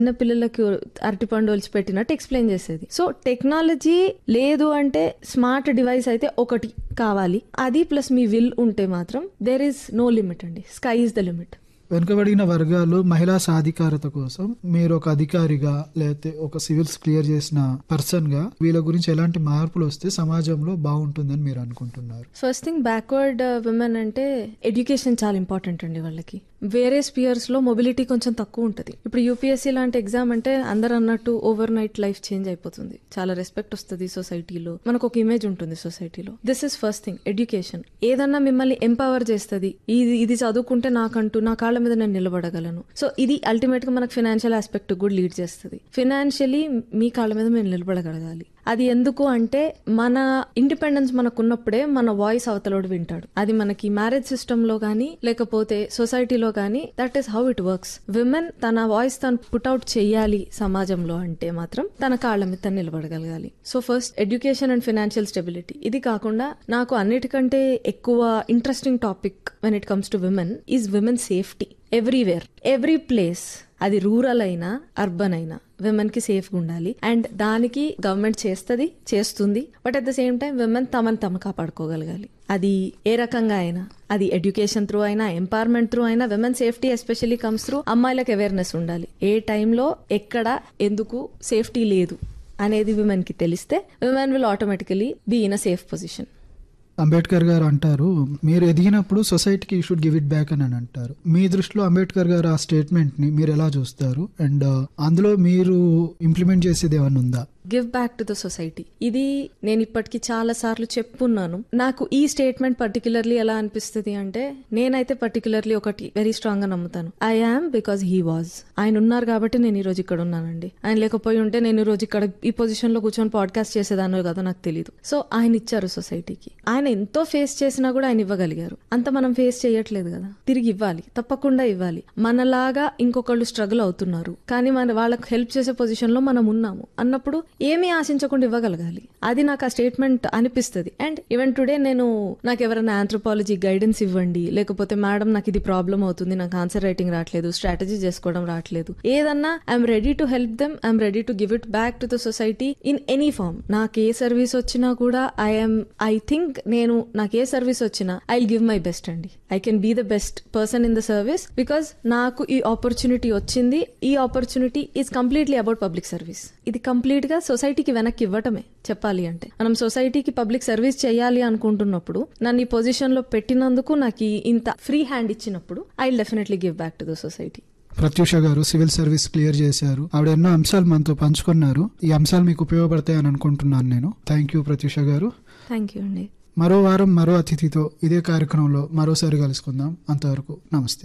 చిన్న పిల్లలకి అరటిపండు ఒలిచి పెట్టినట్టు ఎక్స్ప్లెయిన్ చేసేది సో టెక్నాలజీ లేదు అంటే స్మార్ట్ డివైస్ అయితే ఒకటి కావాలి అది ప్లస్ మీ విల్ ఉంటే మాత్రం దేర్ ఇస్ నో లిమిట్ అండి స్కై ఇస్ ద లిమిట్ వెనుకబడిన వర్గాలు మహిళా సాధికారత కోసం మీరు ఒక అధికారిగా లేకపోతే ఒక సివిల్స్ క్లియర్ చేసిన పర్సన్ గా వీళ్ళ గురించి ఎలాంటి మార్పులు వస్తే సమాజంలో బాగుంటుందని మీరు అనుకుంటున్నారు ఫస్ట్ థింగ్ బ్యాక్వర్డ్ విమెన్ అంటే ఎడ్యుకేషన్ చాలా ఇంపార్టెంట్ అండి వాళ్ళకి వేరే స్పియర్స్ లో మొబిలిటీ కొంచెం తక్కువ ఉంటుంది ఇప్పుడు యూపీఎస్సీ లాంటి ఎగ్జామ్ అంటే అందరు అన్నట్టు ఓవర్ నైట్ లైఫ్ చేంజ్ అయిపోతుంది చాలా రెస్పెక్ట్ వస్తుంది సొసైటీలో మనకు ఒక ఇమేజ్ ఉంటుంది సొసైటీలో this is first thing education ఏదన్నా మిమ్మల్ని ఎంపవర్ చేస్తుంది ఇది ఇది చదువుకుంటే నాకంటూ నా కాళ్ళ మీద నేను నిలబడగలను సో ఇది అల్టిమేట్ గా మనకు ఫినాన్షియల్ ఆస్పెక్ట్ కూడా లీడ్ చేస్తుంది ఫినాన్షియలీ మీ కాళ్ళ మీద మేము నిలబడగలగాలి అది ఎందుకు అంటే మన ఇండిపెండెన్స్ మనకున్నప్పుడే మన వాయిస్ అవతలోడు వింటాడు అది మనకి మ్యారేజ్ సిస్టమ్ లో గానీ లేకపోతే సొసైటీలో గానీ that is how it works women తన వాయిస్ తను పుట్అవుట్ చెయ్యాలి సమాజంలో అంటే మాత్రం తన కాళ్ళ మీద తను నిలబడగలగాలి so first education and financial stability ఇది కాకుండా నాకు అన్నిటికంటే ఎక్కువ interesting topic when it comes to women is women safety everywhere every place అది రూరల్ అయినా అర్బన్ అయినా విమెన్ కి సేఫ్గా ఉండాలి అండ్ దానికి గవర్నమెంట్ చేస్తుంది చేస్తుంది but at the same time women తమను తమ కాపాడుకోగలగాలి అది ఏ రకంగా అయినా అది ఎడ్యుకేషన్ త్రూ అయినా ఎంపవర్మెంట్ త్రూ అయినా women safety especially comes through అమ్మాయిలకు అవేర్నెస్ ఉండాలి ఏ టైంలో ఎక్కడ ఎందుకు సేఫ్టీ లేదు అనేది విమెన్ కి తెలిస్తే women will automatically be in a safe position Ambedkar garu అంటారు మీరు ఎదిగినప్పుడు సొసైటీకి you should give it back అని అని అంటారు మీ దృష్టిలో అంబేద్కర్ గారు ఆ స్టేట్మెంట్ ని మీరు ఎలా చూస్తారు అండ్ అందులో మీరు ఇంప్లిమెంట్ చేసేది ఏమన్నా ఉందా give back to the society ఇది నేను ఇప్పటికి చాలా సార్లు చెప్పున్నాను నాకు ఈ స్టేట్మెంట్ పర్టికులర్లీ ఎలా అనిపిస్తుంది అంటే నేనైతే పర్టికులర్లీ ఒకటి వెరీ స్ట్రాంగ్ గా నమ్ముతాను I am because he was ఆయన ఉన్నారు కాబట్టి నేను ఈ రోజు ఇక్కడ ఉన్నానండి ఆయన లేకపోయి ఉంటే నేను ఈ రోజు ఇక్కడ ఈ పొజిషన్ లో కూర్చొని పాడ్కాస్ట్ చేసేదానో కదా నాకు తెలియదు సో ఆయన ఇచ్చారు సొసైటీకి ఆయన ఎంతో ఫేస్ చేసినా కూడా ఆయన ఇవ్వగలిగారు అంత మనం ఫేస్ చేయట్లేదు కదా తిరిగి ఇవ్వాలి తప్పకుండా ఇవ్వాలి మనలాగా ఇంకొకళ్ళు స్ట్రగుల్ అవుతున్నారు కానీ మన వాళ్ళకి హెల్ప్ చేసే పొజిషన్ లో మనం ఉన్నాము అన్నప్పుడు ఏమీ ఆశించకుండా ఇవ్వగలగాలి అది నాకు ఆ స్టేట్మెంట్ అనిపిస్తుంది అండ్ ఈవెన్ టుడే నేను నాకు ఎవరైనా ఆంథ్రోపాలజీ గైడెన్స్ ఇవ్వండి లేకపోతే మేడం నాకు ఇది ప్రాబ్లం అవుతుంది నాకు ఆన్సర్ రైటింగ్ రావట్లేదు స్ట్రాటజీ చేసుకోవడం రావట్లేదు ఏదన్నా I'm ready to help them I'm ready to give it back to the society in any form నాకు ఏ సర్వీస్ వచ్చినా కూడా ఐఎమ్ ఐ థింక్ నేను నాకు ఏ సర్వీస్ వచ్చినా ఐ గివ్ మై బెస్ట్ అండి I can be the best person in the service because నాకు ఈ ఆపర్చునిటీ వచ్చింది ఈ opportunity is completely about public service ఇది కంప్లీట్ గా సొసైటీకి వెనక్కి ఇవ్వటమే చెప్పాలి అంటే మనం సొసైటీకి పబ్లిక్ సర్వీస్ చేయాలి అనుకుంటున్నప్పుడు నన్ను ఈ పొజిషన్ లో పెట్టినందుకు నాకు ఈ ఇంత ఫ్రీ హ్యాండ్ ఇచ్చినప్పుడు I definitely give back to the society Pratyusha garu civil service clear చేశారు ఆవిడ ఎన్నో అంశాలు మనతో పంచుకున్నారు ఈ అంశాలు మీకు ఉపయోగపడతాయని అనుకుంటున్నాను నేను థ్యాంక్ యూ ప్రత్యూష గారు థ్యాంక్ యూ అండి మరో వారం మరో అతిథితో ఇదే కార్యక్రమంలో మరోసారి కలుసుకుందాం అంతవరకు నమస్తే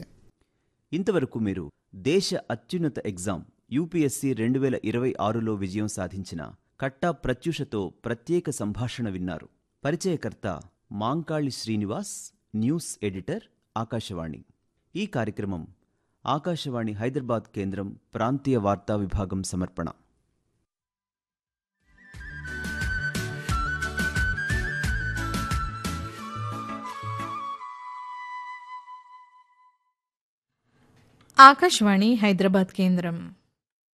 ఇంతవరకు మీరు దేశ అత్యున్నత ఎగ్జామ్ యూపీఎస్సీ రెండు వేల ఇరవై ఆరులో విజయం సాధించిన కట్టా ప్రత్యూషతో ప్రత్యేక సంభాషణ విన్నారు పరిచయకర్త మాంకాళి శ్రీనివాస్ న్యూస్ ఎడిటర్ ఆకాశవాణి ఈ కార్యక్రమం ఆకాశవాణి హైదరాబాద్ కేంద్రం ప్రాంతీయ వార్తా విభాగం సమర్పణ ఆకాశవాణి హైదరాబాద్ కేంద్రం